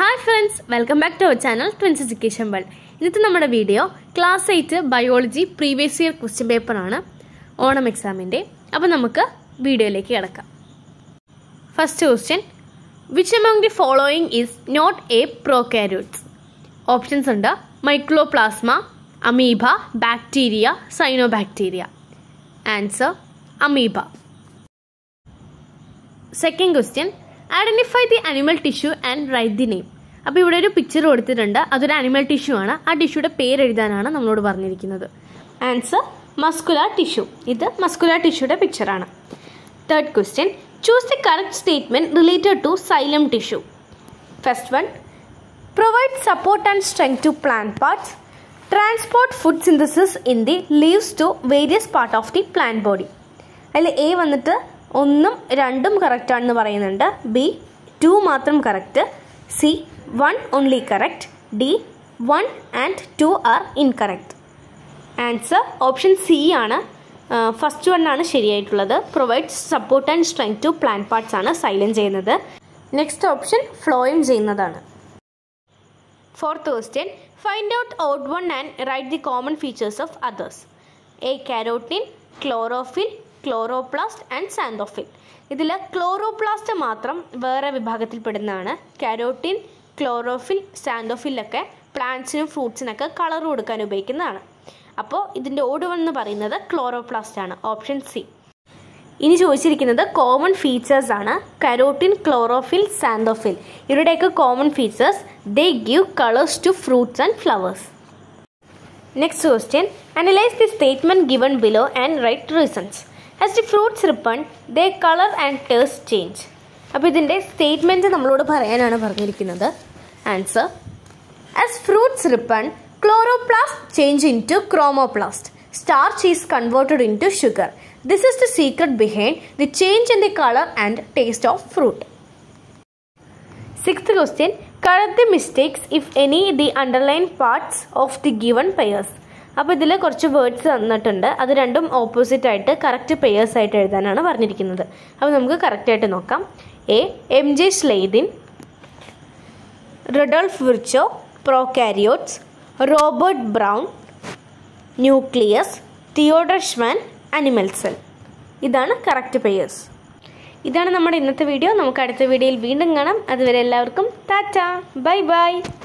Hi friends welcome back to our channel twins education world ഇന്നത്തെ നമ്മുടെ video class eight biology previous year question പേപ്പറാണ് ഓണം എക്സാമിൻ്റെ അപ്പോൾ നമുക്ക് വീഡിയോയിലേക്ക് കിടക്കാം first question which among the following is not a prokaryotes options ഉണ്ട് mycoplasma amoeba bacteria cyanobacteria answer amoeba second question identify the animal tissue and write the name അപ്പോൾ ഇവിടെ ഒരു പിക്ചർ കൊടുത്തിട്ടുണ്ട് അതൊരു അനിമൽ ടിഷ്യൂ ആണ് ആ ടിഷ്യൂയുടെ പേര് എഴുതാനാണ് നമ്മളോട് പറഞ്ഞിരിക്കുന്നത് ആൻസർ മസ്കുലാർ ടിഷ്യൂ ഇത് മസ്കുലാർ ടിഷ്യൂയുടെ പിക്ചറാണ് third question choose the correct statement related to xylem tissue first one provide support and strength to plant parts transport food synthesis in the leaves to various part of the plant body അതിൽ A വന്നിട്ട് ഒന്നും രണ്ടും correct ആണെന്ന് പറയുന്നുണ്ട് B two മാത്രം correct C one only correct D one and two are incorrect answer option C ആണ് first one ആണ് ശരിയായിട്ടുള്ളത് provide support and strength to plant parts ആണ് സൈലൻ ചെയ്യുന്നത് നെക്സ്റ്റ് ഓപ്ഷൻ ഫ്ലോയും ചെയ്യുന്നതാണ് fourth question find out out one and write the common features of others A carotene chlorophyll chloroplast and xanthophyll ഇതിൽ chloroplast മാത്രം വേറെ വിഭാഗത്തിൽപ്പെടുന്നതാണ് കാരോട്ടിൻ ക്ലോറോഫിൽ സാന്തോഫിലൊക്കെ പ്ലാന്റ്സിനും ഫ്രൂട്ട്സിനൊക്കെ കളർ കൊടുക്കാൻ ഉപയോഗിക്കുന്നതാണ് അപ്പോൾ ഇതിൻ്റെ ഓർഡർ എന്ന് പറയുന്നത് ക്ലോറോപ്ലാസ്റ്റ് ആണ് ഓപ്ഷൻ സി ഇനി ചോദിച്ചിരിക്കുന്നത് കോമൺ ഫീച്ചേഴ്സ് ആണ് കരോട്ടിൻ ക്ലോറോഫിൽ സാന്തോഫിൽ ഇവരുടെയൊക്കെ common features they give colours to fruits and flowers next question analyse the statement given below and write reasons as the fruits ripen they colour and taste change അപ്പോൾ ഇതിൻ്റെ statement നമ്മളോട് പറയാനാണ് പറഞ്ഞിരിക്കുന്നത് answer as fruits ripen chloroplast change into chromoplast starch is converted into sugar. This is the secret behind the change in the color and taste of fruit. Sixth question Correct the mistakes, if any, the underlying parts of the given pairs. അപ്പോൾ ഇതിൽ കുറച്ച് words തന്നിട്ടുണ്ട് അത് രണ്ടും opposite ആയിട്ട് correct pairs ആയിട്ട് എഴുതാനാണ് പറഞ്ഞിരിക്കുന്നത് അപ്പോൾ നമുക്ക് കറക്റ്റ് ആയിട്ട് നോക്കാം A M J Schleiden Rudolf Virchow prokaryotes Robert Brown nucleus Theodor Schwann animal cell ഇതാണ് കറക്റ്റ് പെയേഴ്സ് ഇതാണ് നമ്മുടെ ഇന്നത്തെ വീഡിയോ നമുക്ക് അടുത്ത വീഡിയോയിൽ വീണ്ടും കാണാം അതുവരെ എല്ലാവർക്കും ടാറ്റ ബൈ ബൈ